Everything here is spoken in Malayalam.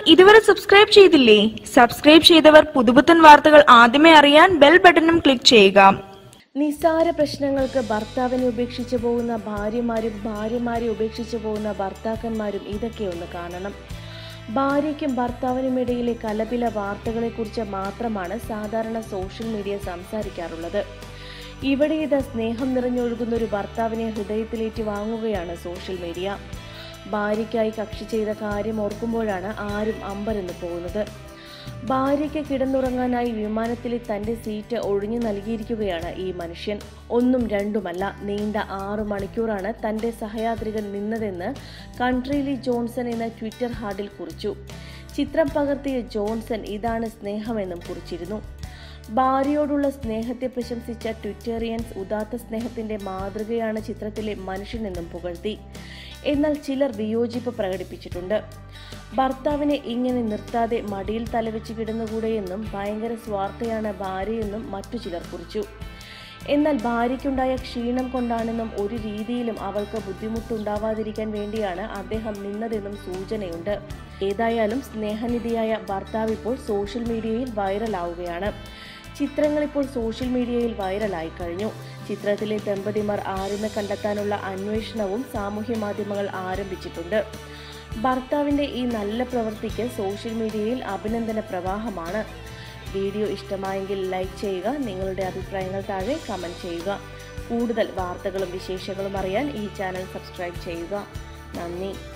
ഇതുവരെ സബ്സ്ക്രൈബ് ചെയ്തില്ലേ സബ്സ്ക്രൈബ് ചെയ്തവർ പുതുപുത്തൻ വാർത്തകൾ ആദ്യമേ അറിയാൻ ബെൽ ബട്ടണും ക്ലിക്ക് ചെയ്യുക നിസ്സാര പ്രശ്നങ്ങൾക്ക് ഭർത്താവിനെ ഉപേക്ഷിച്ചു പോകുന്ന ഭാര്യമാരും ഭാര്യമാരെ ഉപേക്ഷിച്ചു പോകുന്ന ഭർത്താക്കന്മാരും ഇതൊക്കെ ഒന്ന് കാണണം ഭാര്യയ്ക്കും ഭർത്താവിനും ഇടയിലെ കലപില വാർത്തകളെക്കുറിച്ച് മാത്രമാണ് സാധാരണ സോഷ്യൽ മീഡിയ സംസാരിക്കാറുള്ളത് ഇവിടെ ഇത് സ്നേഹം നിറഞ്ഞൊഴുകുന്ന ഒരു ഭർത്താവിനെ ഹൃദയത്തിലേറ്റി വാങ്ങുകയാണ് സോഷ്യൽ മീഡിയ ഭാര്യയ്ക്കായി കക്ഷി ചെയ്ത കാര്യം ഓർക്കുമ്പോഴാണ് ആരും അമ്പരന്ന് പോകുന്നത് ഭാര്യയ്ക്ക് കിടന്നുറങ്ങാനായി വിമാനത്തിലെ തന്റെ സീറ്റ് ഒഴിഞ്ഞു നൽകിയിരിക്കുകയാണ് ഈ മനുഷ്യൻ ഒന്നും രണ്ടുമല്ല നീണ്ട ആറു മണിക്കൂറാണ് തന്റെ സഹയാത്രികൻ നിന്നതെന്ന് കൺട്രീലി ജോൺസൺ എന്ന ട്വിറ്റർ ഹാർഡിൽ കുറിച്ചു ചിത്രം പകർത്തിയ ജോൺസൺ ഇതാണ് സ്നേഹമെന്നും കുറിച്ചിരുന്നു ഭാര്യയോടുള്ള സ്നേഹത്തെ പ്രശംസിച്ച ട്വിറ്റേറിയൻസ് ഉദാത്ത സ്നേഹത്തിന്റെ മാതൃകയാണ് ചിത്രത്തിലെ മനുഷ്യനെന്നും പുകഴ്ത്തി എന്നാൽ ചിലർ വിയോജിപ്പ് പ്രകടിപ്പിച്ചിട്ടുണ്ട് ഭർത്താവിനെ ഇങ്ങനെ നിർത്താതെ മടിയിൽ തലവെച്ച് കിടന്നുകൂടെയെന്നും ഭയങ്കര സ്വാർത്ഥയാണ് ഭാര്യയെന്നും മറ്റു ചിലർ കുറിച്ചു എന്നാൽ ഭാര്യയ്ക്കുണ്ടായ ക്ഷീണം കൊണ്ടാണെന്നും ഒരു രീതിയിലും അവൾക്ക് ബുദ്ധിമുട്ടുണ്ടാവാതിരിക്കാൻ വേണ്ടിയാണ് അദ്ദേഹം നിന്നതെന്നും സൂചനയുണ്ട് ഏതായാലും സ്നേഹനിധിയായ ഭർത്താവ് ഇപ്പോൾ സോഷ്യൽ മീഡിയയിൽ വൈറലാവുകയാണ് ചിത്രങ്ങൾ ഇപ്പോൾ സോഷ്യൽ മീഡിയയിൽ വൈറലായി കഴിഞ്ഞു ചിത്രത്തിലെ ദമ്പതിമാർ ആരെന്ന് കണ്ടെത്താനുള്ള അന്വേഷണവും സാമൂഹ്യ മാധ്യമങ്ങൾ ആരംഭിച്ചിട്ടുണ്ട് ഭർത്താവിന്റെ ഈ നല്ല പ്രവൃത്തിക്ക് സോഷ്യൽ മീഡിയയിൽ അഭിനന്ദന പ്രവാഹമാണ് വീഡിയോ ഇഷ്ടമായെങ്കിൽ ലൈക്ക് ചെയ്യുക നിങ്ങളുടെ അഭിപ്രായങ്ങൾ താഴെ കമൻറ്റ് ചെയ്യുക കൂടുതൽ വാർത്തകളും വിശേഷങ്ങളും അറിയാൻ ഈ ചാനൽ സബ്സ്ക്രൈബ് ചെയ്യുക നന്ദി